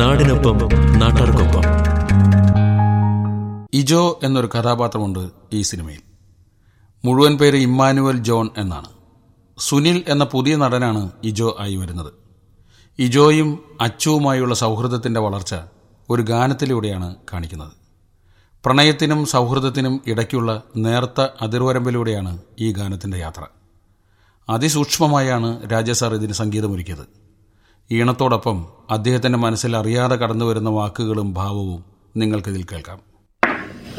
നാടിനൊപ്പം നാട്ടാർക്കൊപ്പം ഇജോ എന്നൊരു കഥാപാത്രമുണ്ട് ഈ സിനിമയിൽ മുഴുവൻ പേര് ഇമ്മാനുവൽ ജോൺ എന്നാണ് സുനിൽ എന്ന പുതിയ നടനാണ് ഇജോ ആയി വരുന്നത് ഇജോയും അച്ചുവുമായുള്ള സൗഹൃദത്തിന്റെ വളർച്ച ഒരു ഗാനത്തിലൂടെയാണ് കാണിക്കുന്നത് പ്രണയത്തിനും സൗഹൃദത്തിനും ഇടയ്ക്കുള്ള നേർത്ത അതിർവരമ്പിലൂടെയാണ് ഈ ഗാനത്തിന്റെ യാത്ര അതിസൂക്ഷ്മമായാണ് രാജസാർ ഇതിന് സംഗീതമൊരുക്കിയത് ഈണത്തോടൊപ്പം അദ്ദേഹത്തിന്റെ മനസ്സിൽ അറിയാതെ കടന്നുവരുന്ന വാക്കുകളും ഭാവവും നിങ്ങൾക്കിതിൽ കേൾക്കാം